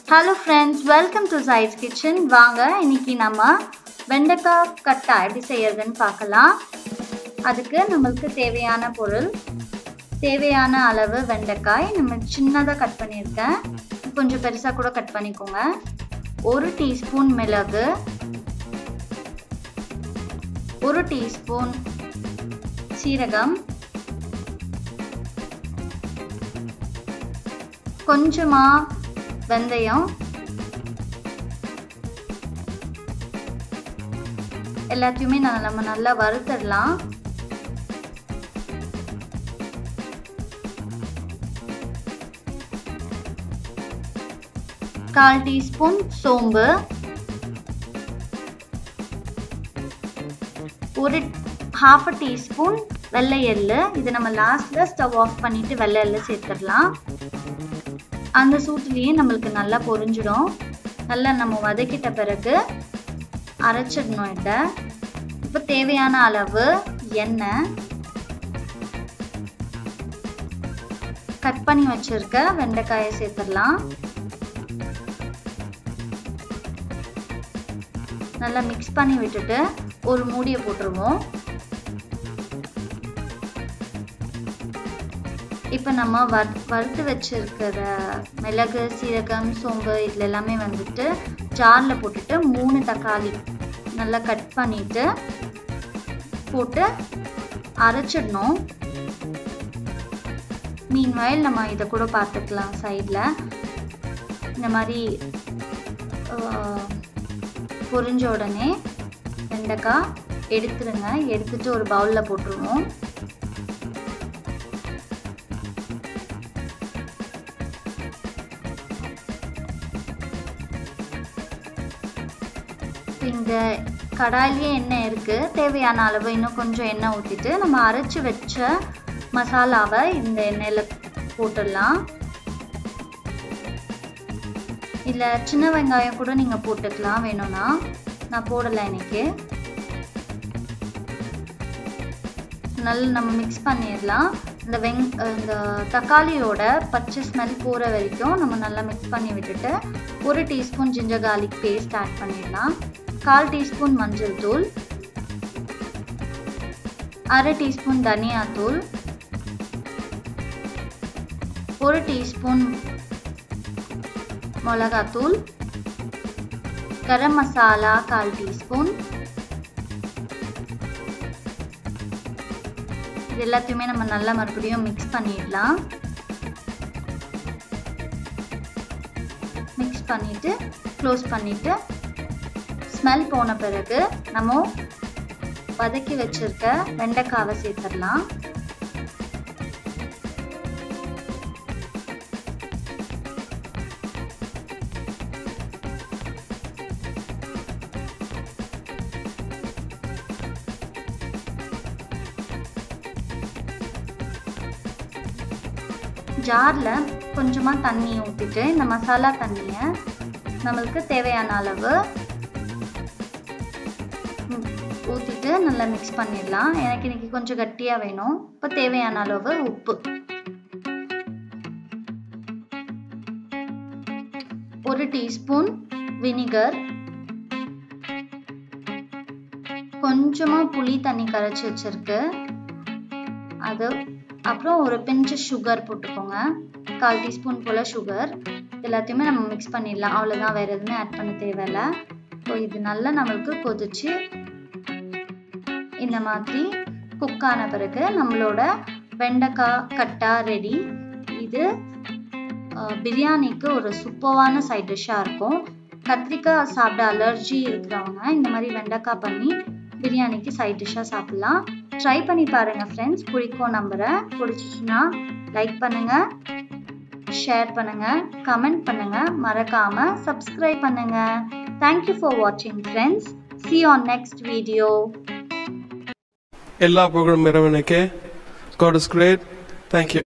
Hello friends welcome to sides kitchen வாங்க இன்னைக்கு நம்ம வெண்டைக்காய் கட்டா எப்படி செய்யறதுன்னு பார்க்கலாம் அதுக்கு நம்மளுக்கு தேவையான பொருள் தேவையான அளவு வெண்டைக்காய் நம்ம சின்னதாக கட் பண்ணியிருக்கேன் கொஞ்சம் பெருசாக கூட கட் பண்ணிக்கோங்க ஒரு டீஸ்பூன் மிளகு ஒரு டீஸ்பூன் சீரகம் கொஞ்சமாக வெந்தயம் எல்லாத்தையுமே நான் நம்ம நல்லா வறுத்துடலாம் கால் டீஸ்பூன் சோம்பு ஒரு ஹாஃப் அ டீஸ்பூன் வெள்ளை எள்ளு இது நம்ம லாஸ்ட்டில் ஸ்டவ் ஆஃப் பண்ணிவிட்டு வெள்ளை எள்ளு சேர்த்துடலாம் அந்த சூட்டுலேயே நம்மளுக்கு நல்லா பொரிஞ்சிடும் நல்லா நம்ம வதக்கிட்ட பிறகு அரைச்சிடணும் இதை இப்போ தேவையான அளவு எண்ணெய் கட் பண்ணி வச்சுருக்க வெண்டைக்காயை சேர்த்துடலாம் நல்லா மிக்ஸ் பண்ணி விட்டுட்டு ஒரு மூடியை போட்டுருவோம் இப்போ நம்ம வர் வறுத்து வச்சுருக்கிற மிளகு சீரகம் சோம்பு இதில் எல்லாமே வந்துட்டு ஜாரில் போட்டுட்டு மூணு தக்காளி நல்லா கட் பண்ணிவிட்டு போட்டு அரைச்சிடணும் மீன் வயல் நம்ம இதை கூட பார்த்துக்கலாம் சைடில் இந்த மாதிரி பொரிஞ்ச உடனே வெண்டைக்காய் எடுத்துருங்க எடுத்துட்டு ஒரு பவுலில் போட்டுருவோம் இந்த கடாயிலேயே எண்ணெய் இருக்குது தேவையான அளவு இன்னும் கொஞ்சம் எண்ணெய் ஊற்றிட்டு நம்ம அரைச்சி வச்ச மசாலாவை இந்த எண்ணெயில் போட்டுடலாம் இதில் சின்ன வெங்காயம் கூட நீங்கள் போட்டுக்கலாம் வேணும்னா நான் போடலை இன்னைக்கு நல்லா நம்ம மிக்ஸ் பண்ணிடலாம் இந்த வெங் இந்த தக்காளியோட பச்சை ஸ்மெல் போகிற வரைக்கும் நம்ம நல்லா மிக்ஸ் பண்ணி விட்டுட்டு ஒரு teaspoon ginger garlic paste add பண்ணிடலாம் கால் டீஸ்பூன் மஞ்சள் தூள் அரை டீஸ்பூன் தனியாத்தூள் ஒரு டீஸ்பூன் மிளகாத்தூள் கரம் மசாலா கால் டீஸ்பூன் இது எல்லாத்தையுமே நம்ம நல்லா மறுபடியும் மிக்ஸ் பண்ணிடலாம் மிக்ஸ் பண்ணிவிட்டு க்ளோஸ் பண்ணிவிட்டு ஸ்மெல் போன பிறகு நம்ம வதக்கி வச்சுருக்க வெண்டைக்காவை சேர்த்துடலாம் ஜாரில் கொஞ்சமாக தண்ணி ஊற்றிட்டு இந்த மசாலா தண்ணியை நம்மளுக்கு தேவையான அளவு ஊற்றிட்டு நல்லா மிக்ஸ் பண்ணிடலாம் எனக்கு இன்னைக்கு கொஞ்சம் கட்டியாக வேணும் இப்போ தேவையான அளவு உப்பு ஒரு டீஸ்பூன் வினிகர் கொஞ்சமாக புளி தண்ணி கரைச்சி வச்சிருக்கு அது அப்புறம் ஒரு பிஞ்சு சுகர் போட்டுக்கோங்க கால் டீஸ்பூன் போல் சுகர் எல்லாத்தையுமே நம்ம மிக்ஸ் பண்ணிடலாம் அவ்வளோதான் வேறு எதுவுமே ஆட் பண்ண தேவையில்லை ஸோ இது நல்லா நம்மளுக்கு கொதிச்சு இந்த மாதிரி குக் ஆன பிறகு நம்மளோட வெண்டைக்காய் கட்டா ரெடி இது பிரியாணிக்கு ஒரு சூப்பரான சைட் டிஷ்ஷாக இருக்கும் கத்திரிக்காய் சாப்பிட அலர்ஜி இருக்கிறவங்க இந்த மாதிரி வெண்டைக்காய் பண்ணி பிரியாணிக்கு சைட் டிஷ்ஷாக சாப்பிட்லாம் ட்ரை பண்ணி பாருங்கள் ஃப்ரெண்ட்ஸ் பிடிக்கும் நம்புகிறேன் பிடிச்சிச்சுன்னா லைக் பண்ணுங்கள் ஷேர் பண்ணுங்கள் கமெண்ட் பண்ணுங்கள் மறக்காமல் சப்ஸ்கிரைப் பண்ணுங்கள் தேங்க்யூ ஃபார் வாட்சிங் friends see on next video எல்லா புகழும் இறைவனுக்கே God is great. Thank you.